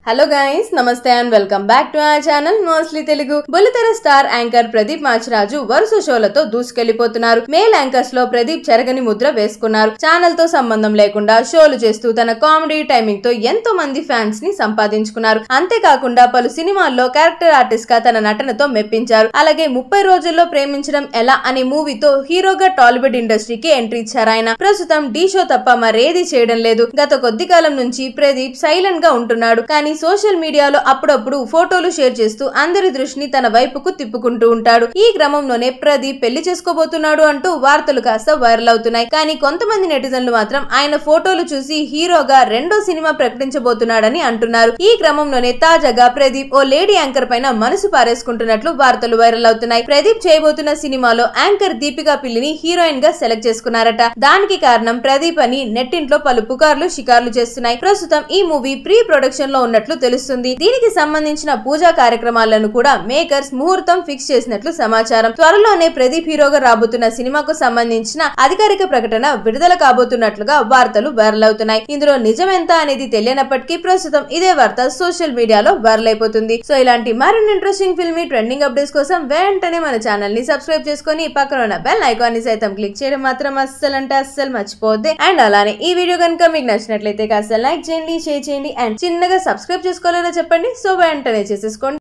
hello guys namaste and welcome back to our channel mostly Telugu బుల్లితెర star anchor Pradeep Machiraju వరుస షోలతో దూసుకెళ్లిపోతున్నారు male anchors లో ప్రదీప్ చెరగని ముద్ర వేసుకున్నారు ఛానల్ తో సంబంధం లేకుండా షోలు చేస్తూ తన కామెడీ టైమింగ్ తో ఎంతో మంది ఫ్యాన్స్ ని సంపాదించుకున్నారు అంతేకాకుండా పలు సినిమాల్లో క్యారెక్టర్ ఆర్టిస్ట్ గా తన నటనతో మెప్పించారు అలాగే ముప్పై రోజుల్లో ప్రేమించడం ఎలా అనే మూవీతో హీరోగా టాలీవుడ్ ఇండస్ట్రీకి ఎంట్రీ ఇచ్చారు ఆయన ప్రస్తుతం డీ షో తప్ప మరేది చేయడం లేదు గత కొద్ది కాలం నుంచి ప్రదీప్ సైలెంట్ గా ఉంటున్నాడు కానీ సోషల్ మీడియాలో అప్పుడప్పుడు ఫోటోలు షేర్ చేస్తూ అందరి దృష్టిని తన వైపుకు తిప్పుకుంటూ ఉంటాడు ఈ క్రమంలోనే ప్రదీప్ పెళ్లి చేసుకోబోతున్నాడు అంటూ వార్తలు కాస్త వైరల్ అవుతున్నాయి కానీ కొంతమంది నెటిజన్లు మాత్రం ఆయన ఫోటోలు చూసి హీరోగా రెండో సినిమా ప్రకటించబోతున్నాడని అంటున్నారు ఈ క్రమంలోనే తాజాగా ప్రదీప్ ఓ లేడీ యాంకర్ పైన మనసు పారేసుకుంటున్నట్లు వార్తలు వైరల్ అవుతున్నాయి ప్రదీప్ చేయబోతున్న సినిమాలో యాంకర్ దీపికా పిల్లిని హీరోయిన్ గా సెలెక్ట్ చేసుకున్నారట దానికి కారణం ప్రదీప్ అని నెట్టింట్లో పలు పుకార్లు షికార్లు చేస్తున్నాయి ప్రస్తుతం ఈ మూవీ ప్రీ ప్రొడక్షన్ లో ఉన్నట్లు తెలుస్తుంది దీనికి సంబంధించిన పూజా కార్యక్రమాలను కూడా మేకర్స్ ముహూర్తం ఫిక్స్ చేసినట్లు సమాచారం త్వరలోనే ప్రదీప్ హీరోగా రాబోతున్న సినిమాకు సంబంధించిన అధికారిక ప్రకటన విడుదల కాబోతున్నట్లుగా వార్తలు వైరల్ అవుతున్నాయి ఇందులో నిజం ఎంత అనేది తెలియనప్పటికీ ప్రస్తుతం ఇదే వార్త సోషల్ మీడియాలో వైరల్ అయిపోతుంది సో ఇలాంటి మరిన్ని ఇంట్రెస్టింగ్ ఫిల్మీ ట్రెండింగ్ అప్డేట్స్ కోసం వెంటనే మన ఛానల్ ని సబ్స్క్రైబ్ చేసుకొని పక్కన ఉన్న బెల్ ఐకాన్ ని సైతం క్లిక్ చేయడం మాత్రం అస్సలు అంటే అస్సలు మర్చిపోద్ది అండ్ అలానే ఈ వీడియో కనుక మీకు నచ్చినట్లయితే కాస్త లైక్ చేయండి షేర్ చేయండి అండ్ చిన్నగా సబ్స్క్రైబ్ చేసుకోవాలని చెప్పండి సో వెంటనే చేసేసుకోండి